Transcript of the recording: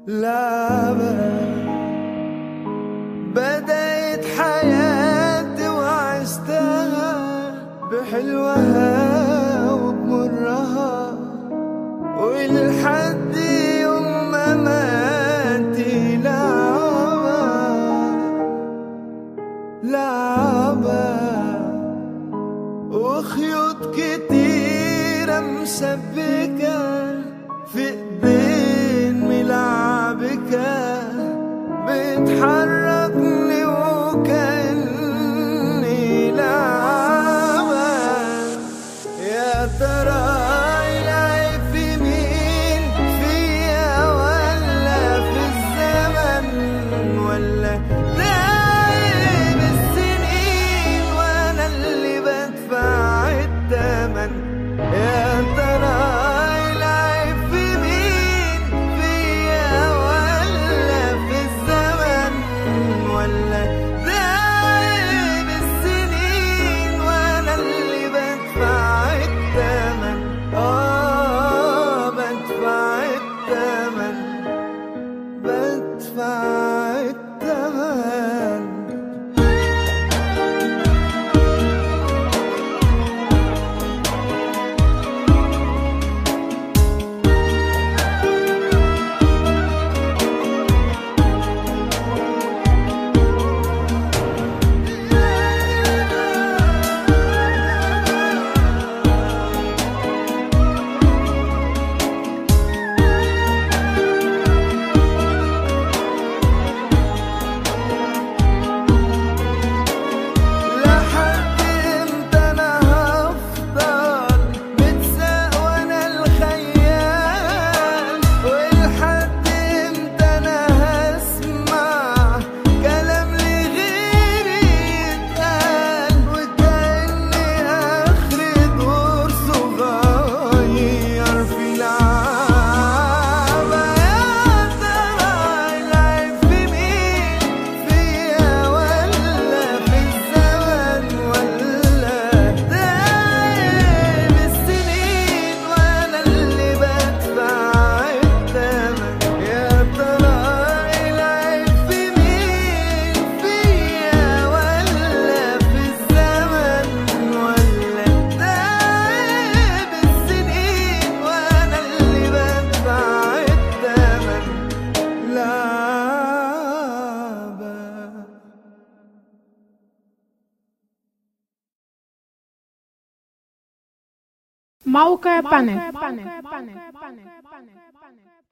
لعبة بدأت حياتي وعشتها بحلوها وبمرها ولحد يوم ما ماتي لعبة لعبة وخيوط كتيرة مشبكة في ايدين ملعبكة بتحركني وكأني لعبة يا ترى العيب في مين فيا ولا في الزمن ولا ده عيب السنين وانا اللي بدفع الثمن يا ترى العيب في مين فيا ولا في الزمن ولا ده عيب السنين وانا اللي بدفع الثمن اه بدفع الثمن بدفع الثمن لحد امتى انا هفضل متساق وانا الخيال ولحد امتى انا هسمع كلام لغيري يتقال وكأني اخر دور صغير في لعبة يا ترى العيب في مين فيا ولا في الزمن ولا ده عيب السنين وانا اللي بدفع الثمن يا ترى العيب في مين فيا ولا في الزمن ولا ده عيب السنين وانا اللي بدفع الثمن لعبة موقع بانل